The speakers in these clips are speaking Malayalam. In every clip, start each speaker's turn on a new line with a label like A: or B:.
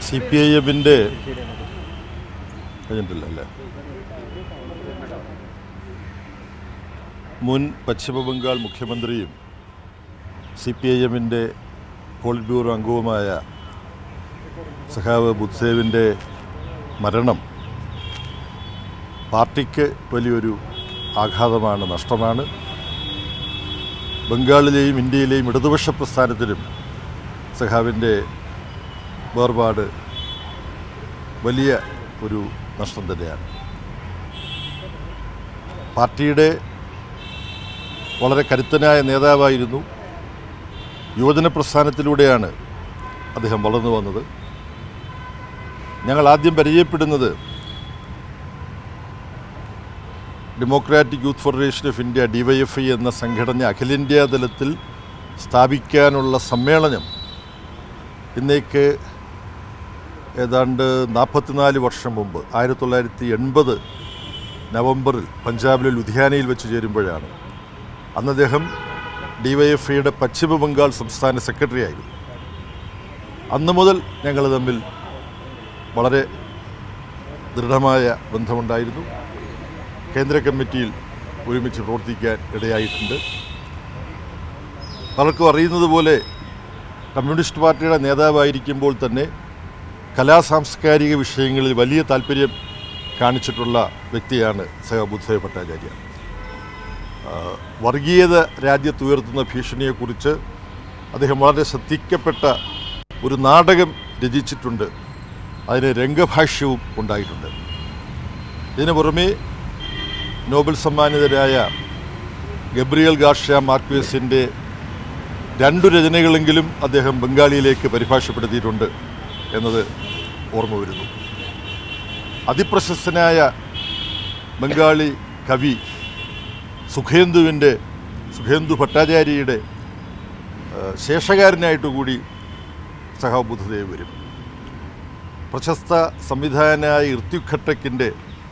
A: സി പി ഐ എമ്മിൻ്റെ കഴിഞ്ഞിട്ടില്ല അല്ലേ മുൻ പശ്ചിമ ബംഗാൾ മുഖ്യമന്ത്രിയും സി പി ഐ എമ്മിൻ്റെ പോളിറ്റ് ബ്യൂറോ അംഗവുമായ സഖാവ് ബുദ്സേവിൻ്റെ മരണം പാർട്ടിക്ക് വലിയൊരു ആഘാതമാണ് നഷ്ടമാണ് ബംഗാളിലെയും ഇന്ത്യയിലെയും ഇടതുപക്ഷ പ്രസ്ഥാനത്തിലും സഖാവിൻ്റെ വേർപാട് വലിയ ഒരു നഷ്ടം തന്നെയാണ് പാർട്ടിയുടെ വളരെ കരുത്തനായ നേതാവായിരുന്നു യുവജന പ്രസ്ഥാനത്തിലൂടെയാണ് അദ്ദേഹം വളർന്നു വന്നത് ഞങ്ങൾ ആദ്യം പരിചയപ്പെടുന്നത് Democratic Youth Federation of India DYFI എന്ന സംഘടന അഖിലേന്ത്യാ തലത്തിൽ സ്ഥാപിക്കാനുള്ള സമ്മേളനം ഇന്നേക്ക് ഏതാണ്ട് നാൽപ്പത്തിനാല് വർഷം മുമ്പ് ആയിരത്തി തൊള്ളായിരത്തി എൺപത് നവംബറിൽ പഞ്ചാബിലെ ലുധിയാനയിൽ വെച്ച് ചേരുമ്പോഴാണ് അന്ന് അദ്ദേഹം ഡിവൈഎഫ്ഐയുടെ പശ്ചിമ ബംഗാൾ സംസ്ഥാന സെക്രട്ടറി ആയിരുന്നു അന്ന് മുതൽ ഞങ്ങൾ തമ്മിൽ വളരെ ദൃഢമായ ബന്ധമുണ്ടായിരുന്നു കേന്ദ്ര കമ്മിറ്റിയിൽ ഒരുമിച്ച് പ്രവർത്തിക്കാൻ ഇടയായിട്ടുണ്ട് പലർക്കും അറിയുന്നത് പോലെ കമ്മ്യൂണിസ്റ്റ് പാർട്ടിയുടെ നേതാവായിരിക്കുമ്പോൾ തന്നെ കലാ സാംസ്കാരിക വിഷയങ്ങളിൽ വലിയ താല്പര്യം കാണിച്ചിട്ടുള്ള വ്യക്തിയാണ് സഹ ബുദ്ധദേവ് ഭട്ടാചാര്യ ആ, വർഗീയത രാജ്യത്തുയർത്തുന്ന ഭീഷണിയെക്കുറിച്ച് അദ്ദേഹം വളരെ ശ്രദ്ധിക്കപ്പെട്ട ഒരു നാടകം രചിച്ചിട്ടുണ്ട് അതിന് രംഗഭാഷ്യവും ഉണ്ടായിട്ടുണ്ട് ഇതിനു പുറമെ നോബൽ സമ്മാനിതരായ ഗബ്രിയൽ ഗാർഷ്യ മാർക്വേസിൻ്റെ രണ്ടു രചനകളെങ്കിലും അദ്ദേഹം ബംഗാളിയിലേക്ക് പരിഭാഷപ്പെടുത്തിയിട്ടുണ്ട് എന്നത് ഓർമ്മ വരുന്നു അതിപ്രശസ്തനായ ബംഗാളി കവി സുഖേന്ദുവിൻ്റെ സുഖേന്ദു ഭട്ടാചാര്യയുടെ ആ, ശേഷകാരനായിട്ട് കൂടി സഹാ ബുദ്ധദേവ് വരും പ്രശസ്ത സംവിധായകനായ ഋത്വിക് ഘട്ടക്കിൻ്റെ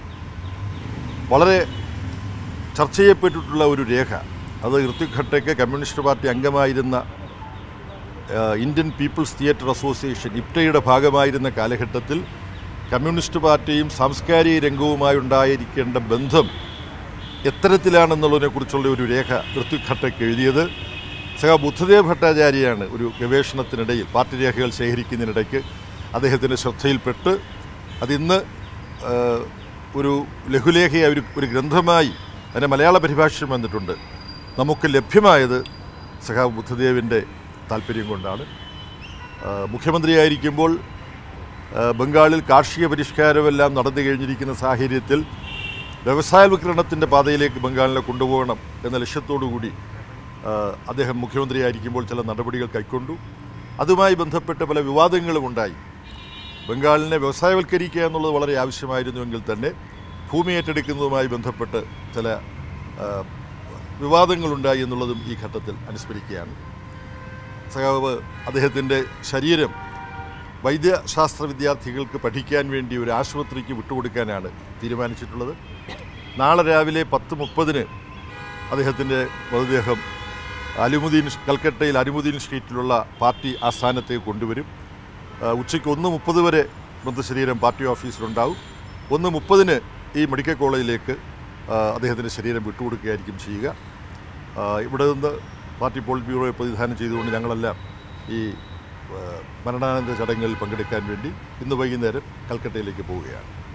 A: വളരെ ചർച്ച ചെയ്യപ്പെട്ടിട്ടുള്ള ഒരു രേഖ അത് ഋത്വിക് ഘട്ടക്ക് കമ്മ്യൂണിസ്റ്റ് പാർട്ടി അംഗമായിരുന്ന ആ, ഇന്ത്യൻ പീപ്പിൾസ് തിയേറ്റർ അസോസിയേഷൻ ഇപ്റ്റയുടെ ഭാഗമായിരുന്ന കാലഘട്ടത്തിൽ കമ്മ്യൂണിസ്റ്റ് പാർട്ടിയും സാംസ്കാരിക രംഗവുമായി ഉണ്ടായിരിക്കേണ്ട ബന്ധം എത്തരത്തിലാണെന്നുള്ളതിനെക്കുറിച്ചുള്ള ഒരു രേഖ ഋത്വിക് ഘട്ടക്ക് എഴുതിയത് സഹ ബുദ്ധദേവ് ഭട്ടാചാര്യയാണ് ഒരു ഗവേഷണത്തിനിടയിൽ പാർട്ടി രേഖകൾ ശേഖരിക്കുന്നതിനിടയ്ക്ക് അദ്ദേഹത്തിൻ്റെ ശ്രദ്ധയിൽപ്പെട്ട് അതിന്ന് ആ, ഒരു ലഘുലേഖയായി ഒരു ഒരു ഗ്രന്ഥമായി അതിൻ്റെ മലയാള പരിഭാഷയും വന്നിട്ടുണ്ട് നമുക്ക് ലഭ്യമായത് സഖാവ് ബുദ്ധദേവിൻ്റെ താല്പര്യം കൊണ്ടാണ് ആ, മുഖ്യമന്ത്രിയായിരിക്കുമ്പോൾ ആ, ബംഗാളിൽ കാർഷിക പരിഷ്കാരമെല്ലാം നടന്നു കഴിഞ്ഞിരിക്കുന്ന സാഹചര്യത്തിൽ വ്യവസായവൽക്കരണത്തിൻ്റെ പാതയിലേക്ക് ബംഗാളിനെ കൊണ്ടുപോകണം എന്ന ലക്ഷ്യത്തോടു കൂടി ആ, അദ്ദേഹം മുഖ്യമന്ത്രിയായിരിക്കുമ്പോൾ ചില നടപടികൾ കൈക്കൊണ്ടു അതുമായി ബന്ധപ്പെട്ട് പല വിവാദങ്ങളും ഉണ്ടായി ബംഗാളിനെ വ്യവസായവൽക്കരിക്കുക എന്നുള്ളത് വളരെ ആവശ്യമായിരുന്നുവെങ്കിൽ തന്നെ ഭൂമി ഏറ്റെടുക്കുന്നതുമായി ബന്ധപ്പെട്ട് ചില ആ, വിവാദങ്ങളുണ്ടായി എന്നുള്ളതും ഈ ഘട്ടത്തിൽ അനുസ്മരിക്കുകയാണ് സഖാവ് അദ്ദേഹത്തിൻ്റെ ശരീരം വൈദ്യശാസ്ത്ര വിദ്യാർത്ഥികൾക്ക് പഠിക്കാൻ വേണ്ടി ഒരു ആശുപത്രിക്ക് വിട്ടുകൊടുക്കാനാണ് തീരുമാനിച്ചിട്ടുള്ളത് നാളെ രാവിലെ പത്ത് മുപ്പതിന് അദ്ദേഹത്തിൻ്റെ മൃതദേഹം അലിമുദ്ദീൻ കൽക്കട്ടയിൽ അലിമുദ്ദീൻ സ്ട്രീറ്റിലുള്ള പാർട്ടി ആസ്ഥാനത്തേക്ക് കൊണ്ടുവരും ആ, ഉച്ചയ്ക്ക് ഒന്ന് മുപ്പത് വരെ മൃതശരീരം പാർട്ടി ഓഫീസിലുണ്ടാവും ഒന്ന് മുപ്പതിന് ഈ മെഡിക്കൽ കോളേജിലേക്ക് ആ, അദ്ദേഹത്തിൻ്റെ ശരീരം വിട്ടുകൊടുക്കുകയായിരിക്കും ചെയ്യുക ആ, ഇവിടെ നിന്ന് പാർട്ടി പോളിറ്റ് ബ്യൂറോയെ പ്രതിദാനം ചെയ്തുകൊണ്ട് ഞങ്ങളെല്ലാം ഈ ആ, മരണാനന്തര ചടങ്ങുകളിൽ പങ്കെടുക്കാൻ വേണ്ടി ഇന്ന് വൈകുന്നേരം കൽക്കട്ടയിലേക്ക് പോവുകയാണ്